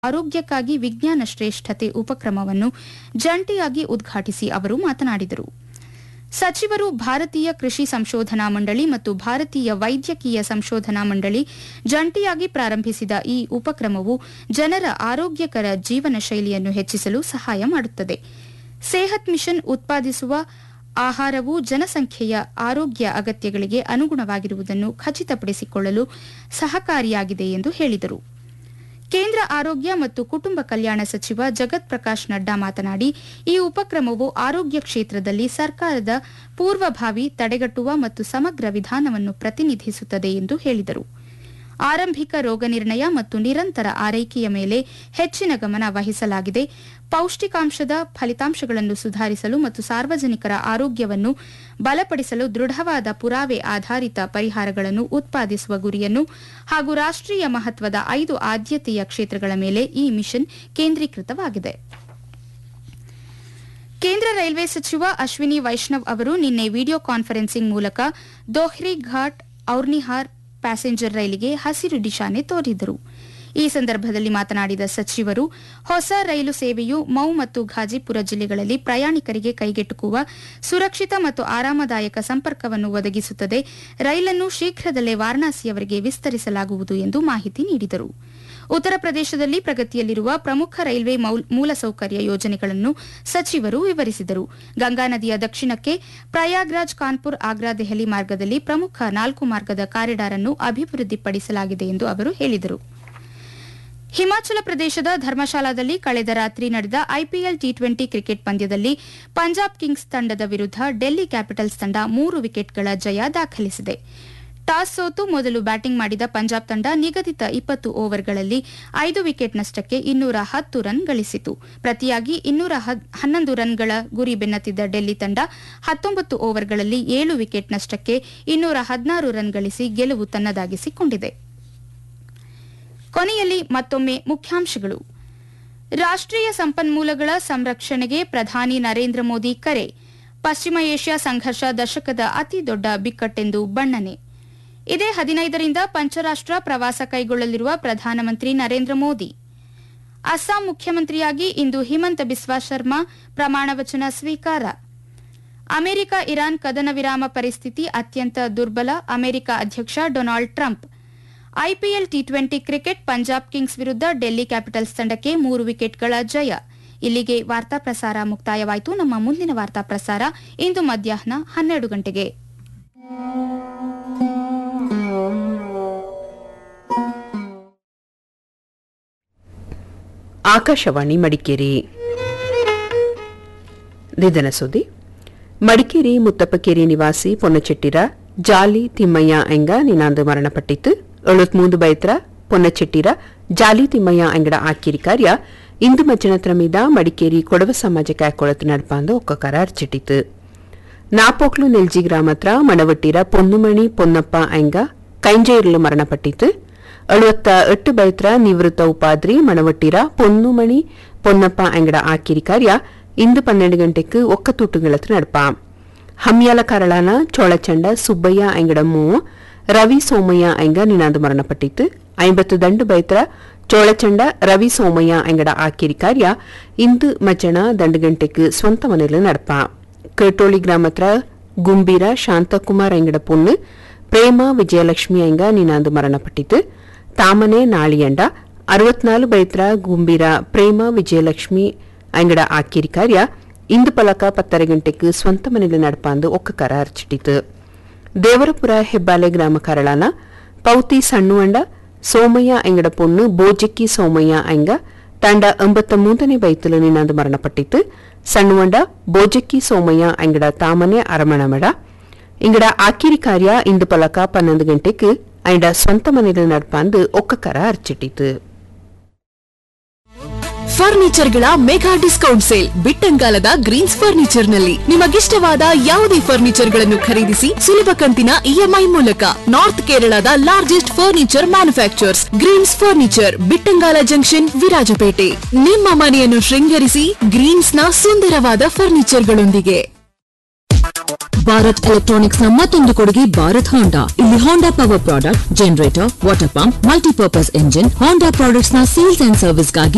ಆರೋಗ್ಯಕ್ಕಾಗಿ ವಿಜ್ಞಾನ ಶ್ರೇಷ್ಠತೆ ಉಪಕ್ರಮವನ್ನು ಜಂಟಿಯಾಗಿ ಉದ್ಘಾಟಿಸಿ ಅವರು ಮಾತನಾಡಿದರು ಸಚಿವರು ಭಾರತೀಯ ಕೃಷಿ ಸಂಶೋಧನಾ ಮಂಡಳಿ ಮತ್ತು ಭಾರತೀಯ ವೈದ್ಯಕೀಯ ಸಂಶೋಧನಾ ಮಂಡಳಿ ಜಂಟಿಯಾಗಿ ಪ್ರಾರಂಭಿಸಿದ ಈ ಉಪಕ್ರಮವು ಜನರ ಆರೋಗ್ಯಕರ ಜೀವನ ಶೈಲಿಯನ್ನು ಹೆಚ್ಚಿಸಲು ಸಹಾಯ ಮಾಡುತ್ತದೆ ಸೇಹತ್ ಮಿಷನ್ ಉತ್ಪಾದಿಸುವ ಆಹಾರವು ಜನಸಂಖ್ಯೆಯ ಆರೋಗ್ಯ ಅಗತ್ಯಗಳಿಗೆ ಅನುಗುಣವಾಗಿರುವುದನ್ನು ಖಚಿತಪಡಿಸಿಕೊಳ್ಳಲು ಸಹಕಾರಿಯಾಗಿದೆ ಎಂದು ಹೇಳಿದರು ಕೇಂದ್ರ ಆರೋಗ್ಯ ಮತ್ತು ಕುಟುಂಬ ಕಲ್ಯಾಣ ಸಚಿವ ಜಗತ್ ಪ್ರಕಾಶ್ ನಡ್ಡಾ ಮಾತನಾಡಿ ಈ ಉಪಕ್ರಮವು ಆರೋಗ್ಯ ಕ್ಷೇತ್ರದಲ್ಲಿ ಸರ್ಕಾರದ ಪೂರ್ವಭಾವಿ ತಡೆಗಟ್ಟುವ ಮತ್ತು ಸಮಗ್ರ ವಿಧಾನವನ್ನು ಪ್ರತಿನಿಧಿಸುತ್ತದೆ ಎಂದು ಹೇಳಿದರು ಆರಂಭಿಕ ರೋಗ ನಿರ್ಣಯ ಮತ್ತು ನಿರಂತರ ಆರೈಕೆಯ ಮೇಲೆ ಹೆಚ್ಚಿನ ಗಮನ ವಹಿಸಲಾಗಿದೆ ಪೌಷ್ಟಿಕಾಂಶದ ಫಲಿತಾಂಶಗಳನ್ನು ಸುಧಾರಿಸಲು ಮತ್ತು ಸಾರ್ವಜನಿಕರ ಆರೋಗ್ಯವನ್ನು ಬಲಪಡಿಸಲು ದೃಢವಾದ ಪುರಾವೆ ಆಧಾರಿತ ಪರಿಹಾರಗಳನ್ನು ಉತ್ಪಾದಿಸುವ ಗುರಿಯನ್ನು ಹಾಗೂ ರಾಷ್ಟೀಯ ಮಹತ್ವದ ಐದು ಆದ್ಯತೆಯ ಕ್ಷೇತ್ರಗಳ ಮೇಲೆ ಈ ಮಿಷನ್ ಕೇಂದ್ರೀಕೃತವಾಗಿದೆ ಕೇಂದ್ರ ರೈಲ್ವೆ ಸಚಿವ ಅಶ್ವಿನಿ ವೈಷ್ಣವ್ ಅವರು ನಿನ್ನೆ ವಿಡಿಯೋ ಕಾನ್ಫರೆನ್ಸಿಂಗ್ ಮೂಲಕ ದೋಹ್ರಿ ಘಾಟ್ ಔರ್ನಿಹಾರ್ ಪ್ಯಾಸೆಂಜರ್ ರೈಲಿಗೆ ಹಸಿರು ನಿಶಾನೆ ತೋರಿದರು ಈ ಸಂದರ್ಭದಲ್ಲಿ ಮಾತನಾಡಿದ ಸಚಿವರು ಹೊಸ ರೈಲು ಸೇವೆಯು ಮೌ ಮತ್ತು ಘಾಜಿಪುರ ಜಿಲ್ಲೆಗಳಲ್ಲಿ ಪ್ರಯಾಣಿಕರಿಗೆ ಕೈಗೆಟುಕುವ ಸುರಕ್ಷಿತ ಮತ್ತು ಆರಾಮದಾಯಕ ಸಂಪರ್ಕವನ್ನು ಒದಗಿಸುತ್ತದೆ ರೈಲನ್ನು ಶೀಘ್ರದಲ್ಲೇ ವಾರಣಾಸಿಯವರೆಗೆ ವಿಸ್ತರಿಸಲಾಗುವುದು ಎಂದು ಮಾಹಿತಿ ನೀಡಿದರು ಉತ್ತರ ಪ್ರದೇಶದಲ್ಲಿ ಪ್ರಗತಿಯಲ್ಲಿರುವ ಪ್ರಮುಖ ರೈಲ್ವೆ ಮೂಲಸೌಕರ್ಯ ಯೋಜನೆಗಳನ್ನು ಸಚಿವರು ವಿವರಿಸಿದರು ಗಂಗಾ ನದಿಯ ದಕ್ಷಿಣಕ್ಕೆ ಪ್ರಯಾಗ್ರಾಜ್ ಕಾನ್ಪುರ್ ಆಗ್ರಾ ದೆಹಲಿ ಮಾರ್ಗದಲ್ಲಿ ಪ್ರಮುಖ ನಾಲ್ಕು ಮಾರ್ಗದ ಕಾರಿಡಾರ್ ಅನ್ನು ಅಭಿವೃದ್ಧಿಪಡಿಸಲಾಗಿದೆ ಎಂದು ಅವರು ಹೇಳಿದರು ಹಿಮಾಚಲ ಪ್ರದೇಶದ ಧರ್ಮಶಾಲಾದಲ್ಲಿ ಕಳೆದ ರಾತ್ರಿ ನಡೆದ ಐಪಿಎಲ್ ಟಿ ಟ್ವೆಂಟಿ ಕ್ರಿಕೆಟ್ ಪಂದ್ಯದಲ್ಲಿ ಪಂಜಾಬ್ ಕಿಂಗ್ಸ್ ತಂಡದ ವಿರುದ್ಧ ಡೆಲ್ಲಿ ಕ್ಯಾಪಿಟಲ್ಸ್ ತಂಡ ಮೂರು ವಿಕೆಟ್ಗಳ ಜಯ ದಾಖಲಿಸಿದೆ ಟಾಸ್ ಸೋತು ಮೊದಲು ಬ್ಯಾಟಿಂಗ್ ಮಾಡಿದ ಪಂಜಾಬ್ ತಂಡ ನಿಗದಿತ ಇಪ್ಪತ್ತು ಓವರ್ಗಳಲ್ಲಿ ಐದು ವಿಕೆಟ್ ನಷ್ಟಕ್ಕೆ ಇನ್ನೂರ ಹತ್ತು ರನ್ ಗಳಿಸಿತು ಪ್ರತಿಯಾಗಿ ಇನ್ನೂರ ಹನ್ನೊಂದು ರನ್ಗಳ ಗುರಿ ಬೆನ್ನತ್ತಿದ್ದ ಡೆಲ್ಲಿ ತಂಡ ಹತ್ತೊಂಬತ್ತು ಓವರ್ಗಳಲ್ಲಿ ಏಳು ವಿಕೆಟ್ ನಷ್ಟಕ್ಕೆ ಇನ್ನೂರ ಹದಿನಾರು ರನ್ ಗಳಿಸಿ ಗೆಲುವು ತನ್ನದಾಗಿಸಿಕೊಂಡಿದೆ ಕೊನೆಯಲ್ಲಿ ಮತ್ತೊಮ್ಮೆ ಮುಖ್ಯಾಂಶಗಳು ರಾಷ್ಟೀಯ ಸಂಪನ್ಮೂಲಗಳ ಸಂರಕ್ಷಣೆಗೆ ಪ್ರಧಾನಿ ನರೇಂದ್ರ ಮೋದಿ ಕರೆ ಪಶ್ಚಿಮ ಏಷ್ಯಾ ಸಂಘರ್ಷ ದಶಕದ ಅತಿದೊಡ್ಡ ಬಿಕ್ಕಟ್ಟೆಂದು ಬಣ್ಣನೆ ಇದೇ ಹದಿನೈದರಿಂದ ಪಂಚರಾಷ್ಟ ಪ್ರವಾಸ ಕೈಗೊಳ್ಳಲಿರುವ ಪ್ರಧಾನಮಂತ್ರಿ ನರೇಂದ್ರ ಮೋದಿ ಅಸ್ಸಾಂ ಮುಖ್ಯಮಂತ್ರಿಯಾಗಿ ಇಂದು ಹಿಮಂತ ಬಿಸ್ವಾ ಶರ್ಮಾ ಪ್ರಮಾಣವಚನ ಸ್ವೀಕಾರ ಅಮೆರಿಕ ಇರಾನ್ ಕದನ ವಿರಾಮ ಪರಿಸ್ಥಿತಿ ಅತ್ಯಂತ ದುರ್ಬಲ ಅಮೆರಿಕ ಅಧ್ಯಕ್ಷ Donald Trump IPL T twenty cricket Punjab Kings ವಿರುದ್ಧ ಡೆಲ್ಲಿ ಕ್ಯಾಪಿಟಲ್ಸ್ ತಂಡಕ್ಕೆ ಮೂರು ವಿಕೆಟ್ಗಳ ಜಯ ಇಲ್ಲಿಗೆ ವಾರ್ತಾ ಪ್ರಸಾರ ಮುಕ್ತಾಯವಾಯಿತು ನಮ್ಮ ಮುಂದಿನ ವಾರ್ತಾ ಪ್ರಸಾರ ಇಂದು ಮಧ್ಯಾಹ್ನ ಹನ್ನೆರಡು ಗಂಟೆಗೆ ಆಕಾಶವಾಣಿ ಮಡಿಕೇರಿ ನಿಧನ ಸುದ್ದಿ ಮಡಿಕೇರಿ ಮುತ್ತಪ್ಪಕೇರಿ ನಿವಾಸಿ ಪೊನ್ನಚೆಟ್ಟಿರ ಜಾಲಿ ತಿಮ್ಮಯ್ಯ ಎಂಗ ನಿನಾಂದು ಮರಣಪಟ್ಟಿತ್ತು ಎಳುತ್ಮೂಂದು ಬೈತ್ರ ಪೊನ್ನಚೆಟ್ಟಿರ ಜಾಲಿ ತಿಮ್ಮಯ್ಯ ಎಂಗಡ ಆಕಿರಿ ಕಾರ್ಯ ಇಂದು ಮಜ್ಜನತ್ರ ಮೀದ ಮಡಿಕೇರಿ ಕೊಡವ ಸಮಾಜ ಕಾಯ್ಕೊಳತು ನಡ್ಪಾಂದು ಒಕ್ಕಕಾರ ಅರ್ಚಿಟ್ಟಿತು ನಾಪೋಕ್ಲು ನೆಲ್ಜಿ ಗ್ರಾಮತ್ರ ಮಣವಟ್ಟಿರ ಪೊನ್ನುಮಣಿ ಪೊನ್ನಪ್ಪ ಎಂಗ ಕೈಂಜೇರ್ಲು ಮರಣಪಟ್ಟಿತು ಅಳುವತ್ತ ಎಟ್ಟು ಬೈತ್ರ ನಿವೃತ್ತ ಉಪಾದ್ರಿ ಮಣವಟ್ಟಿರ ಪೊನ್ನುಮಣಿ ಪೊನ್ನಪ್ಪ ಎಂಗಡ ಆಕಿರಿ ಕಾರ್ಯ ಇಂದು ಪನ್ನೆರಡು ಗಂಟೆಗೆ ಒಕ್ಕ ತೂಟುಗಳತ್ತು ನಡಪ ಹಮ್ಯಾಲ ಕರಳಾನ ಚೋಳಚಂಡ ಸುಬ್ಬಯ್ಯ ಎಂಗಡ ಮೂವು ರವಿ ಸೋಮಯ್ಯ ಎಂಗ ನಿನಾದು ಮರಣಪಟ್ಟಿತ್ತು ಐಂಬತ್ತು ದಂಡು ಬೈತ್ರ ಚೋಳಚಂಡ ರವಿ ಸೋಮಯ್ಯ ಎಂಗಡ ಆಕಿರಿ ಕಾರ್ಯ ಇಂದು ಮಜ್ಜನ ದಂಡುಗಂಟೆಗೆ ಸ್ವಂತ ಮನೆಯಲ್ಲಿ ನಡಪ ಕಟೋಳಿ ಗ್ರಾಮತ್ರ ಗುಂಬೀರ ಶಾಂತಕುಮಾರ್ ಎಂಗಡ ಪೊಣ್ಣು ಪ್ರೇಮ ವಿಜಯಲಕ್ಷ್ಮಿ ಎಂಗ ನಿನಾದು ಮರಣಪಟ್ಟಿತು ತಾಮನೆ ನಾಳಿಯಂಡ ಅರವತ್ನಾಲು ಬೈತ್ರ ಗುಂಬೀರ ಪ್ರೇಮ ವಿಜಯಲಕ್ಷ್ಮಿ ಅಂಗಡ ಆಕಿರಿ ಕಾರ್ಯ ಇಂದು ಪಲಕ ಪತ್ತರ ಗಂಟೆಗೆ ಸ್ವಂತ ಮನೆಯಲ್ಲಿ ನಡಪಾಂದು ಒಕ್ಕಕಾರ ಅರ್ಚಿಟ್ಟಿತು ದೇವರಪುರ ಹೆಬ್ಬಾಲೆ ಗ್ರಾಮ ಕರಳಾನ ಪೌತಿ ಸಣ್ಣುವಂಡ ಸೋಮಯ್ಯ ಎಂಗಡ ಪೊಣ್ಣು ಬೋಜಕ್ಕಿ ಸೋಮಯ್ಯ ಎಂಗ ತಂಡ ಎಂಬತ್ತ ಮೂರನೇ ಬೈತಲು ನಿನ್ನಾದು ಮರಣಪಟ್ಟಿತ್ತು ಸಣ್ಣುವಂಡ ಬೋಜಕ್ಕಿ ಸೋಮಯ್ಯ ಎಂಗಡ ತಾಮನೆ ಅರಮಣಮಡ ಇಂಗಡ ಆಕಿರಿ ಕಾರ್ಯ ಇಂದು ಪಲಕ ಪನ್ನೊಂದು ಗಂಟೆಗೆ ಅಂಡ ಸ್ವಂತ ಮನೆಯಲ್ಲಿ ನಡ್ಪಾಂದು ಒಕ್ಕಕರ ಅರ್ಚಿಟ್ಟಿತು ಫರ್ನಿಚರ್ಗಳ ಮೆಗಾ ಡಿಸ್ಕೌಂಟ್ ಸೇಲ್ ಬಿಟ್ಟಂಗಾಲದ ಗ್ರೀನ್ಸ್ ಫರ್ನಿಚರ್ ನಲ್ಲಿ ನಿಮಗಿಷ್ಟವಾದ ಯಾವುದೇ ಫರ್ನಿಚರ್ ಗಳನ್ನು ಖರೀದಿಸಿ ಸುಲಭ ಕಂತಿನ ಇಎಂಐ ಮೂಲಕ ನಾರ್ತ್ ಕೇರಳದ largest furniture manufacturers Greens Furniture Bittangala junction Virajpet ನಿಮ್ಮ ಮನೆಯನ್ನು ಶೃಂಗರಿಸಿ ಗ್ರೀನ್ಸ್ ನ ಸುಂದರವಾದ ಫರ್ನಿಚರ್ಗಳೊಂದಿಗೆ ಭಾರತ್ ಎಲೆಕ್ಟ್ರಾನಿಕ್ಸ್ ನ ಮತ್ತೊಂದು ಕೊಡುಗೆ ಭಾರತ್ ಹೋಂಡಾ ಇಲ್ಲಿ Honda power product generator water pump multipurpose engine Honda products ನ ಸೇಲ್ಸ್ ಅಂಡ್ ಸರ್ವಿಸ್ಗಾಗಿ